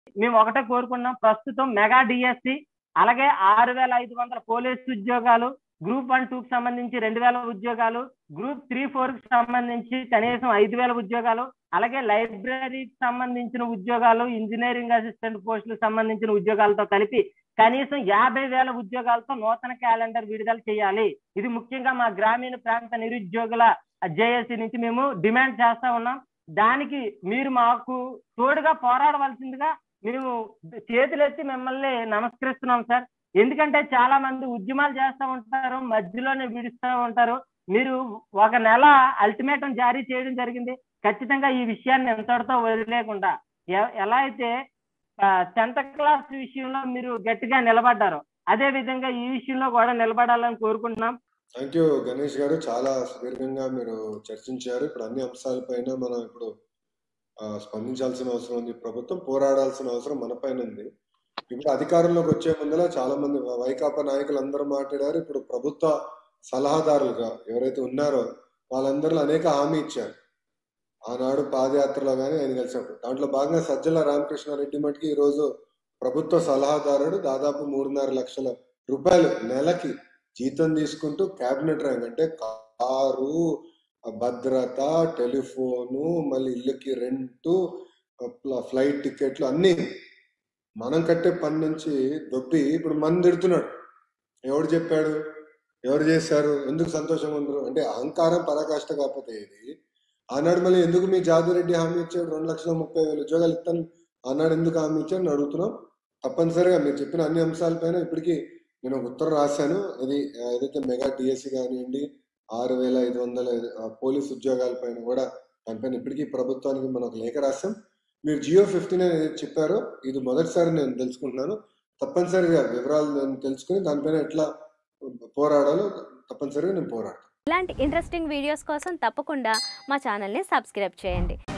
మేము ఒకటే కోరుకున్నాం ప్రస్తుతం మెగా డిఎస్సి అలాగే ఆరు వేల ఐదు వందల పోలీసు ఉద్యోగాలు గ్రూప్ వన్ టూ కి సంబంధించి రెండు వేల ఉద్యోగాలు గ్రూప్ త్రీ ఫోర్ కి సంబంధించి కనీసం ఐదు వేల ఉద్యోగాలు అలాగే లైబ్రరీకి సంబంధించిన ఉద్యోగాలు ఇంజనీరింగ్ అసిస్టెంట్ పోస్టులకు సంబంధించిన ఉద్యోగాలతో కలిపి కనీసం యాభై వేల ఉద్యోగాలతో నూతన క్యాలెండర్ విడుదల చేయాలి ఇది ముఖ్యంగా మా గ్రామీణ ప్రాంత నిరుద్యోగుల జేఏసీ నుంచి మేము డిమాండ్ చేస్తా ఉన్నాం దానికి మీరు మాకు తోడుగా పోరాడవలసిందిగా మేము చేతులెత్తి మిమ్మల్ని నమస్కరిస్తున్నాం సార్ ఎందుకంటే చాలా మంది ఉద్యమాలు చేస్తూ ఉంటారు మధ్యలోనే విడుస్తూ ఉంటారు మీరు ఒక నెల అల్టిమేటం జారీ చేయడం జరిగింది ఖచ్చితంగా ఈ విషయాన్ని ఎంతటితో వదిలేకుండా ఎ- ఎలా అయితే టెన్త్ క్లాస్ విషయంలో మీరు గట్టిగా నిలబడ్డారు అదే విధంగా ఈ విషయంలో కూడా నిలబడాలని కోరుకుంటున్నాం థ్యాంక్ యూ గణేష్ గారు చాలా సుదీర్ఘంగా మీరు చర్చించారు ఇప్పుడు అన్ని అంశాలపైన మనం ఇప్పుడు ఆ, స్పందించాల్సిన అవసరం ఉంది ప్రభుత్వం పోరాడాల్సిన అవసరం మన పైన ఉంది ఇప్పుడు అధికారంలోకి వచ్చే ముందర చాలా మంది వైకాపా నాయకులు అందరూ మాట్లాడారు ఇప్పుడు ప్రభుత్వ సలహాదారులుగా ఎవరైతే ఉన్నారో వాళ్ళందరూ అనేక హామీ ఇచ్చారు ఆనాడు పాదయాత్రలో కానీ ఆయన కలిసినప్పుడు దాంట్లో భాగంగా సజ్జల రామకృష్ణారెడ్డి మటుకి ఈరోజు ప్రభుత్వ సలహాదారుడు దాదాపు మూడున్నర లక్షల రూపాయలు నెలకి జీతం తీసుకుంటూ క్యాబినెట్ ర్యాంక్ అంటే కారు భద్రత టెలిఫోను మళ్ళీ ఇల్లుకి రెంటు ఫ్లైట్ టికెట్లు అన్నీ మనం కట్టే పని నుంచి దొబ్బి ఇప్పుడు మన తిడుతున్నాడు ఎవడు చెప్పాడు ఎవరు చేశారు ఎందుకు సంతోషంగా ఉండరు అంటే అహంకారం పరాకాష్ట కాకపోతే ఇది ఆనాడు మళ్ళీ ఎందుకు మీ జాదురెడ్డి హామీ ఇచ్చాడు రెండు లక్షల ముప్పై వేల ఉద్యోగాలు ఇస్తాను ఆనాడు ఎందుకు హామీ ఇచ్చాడు అని అడుగుతున్నాం తప్పనిసరిగా మీరు చెప్పిన అన్ని అంశాలపైన ఇప్పటికీ నేను ఒక ఉత్తరం రాశాను ఇది ఆ, ఏదైతే మెగా డిఎస్సి కానివ్వండి ఆరు వేల ఐదు వందల ఆ, పోలీస్ ఉద్యోగాల పైన కూడా దానిపైన ఇప్పటికీ ప్రభుత్వానికి మనం ఒక లేఖ రాశాం మీరు జియో ఫిఫ్టీన్ ఏదైతే చెప్పారో ఇది మొదటిసారి నేను తెలుసుకుంటున్నాను తప్పనిసరిగా వివరాలు నేను తెలుసుకుని దానిపైన ఎట్లా పోరాడాలో తప్పనిసరిగా నేను పోరాడతాను ఇలాంటి ఇంట్రెస్టింగ్ వీడియోస్ కోసం తప్పకుండా మా ఛానల్ని సబ్స్క్రైబ్ చేయండి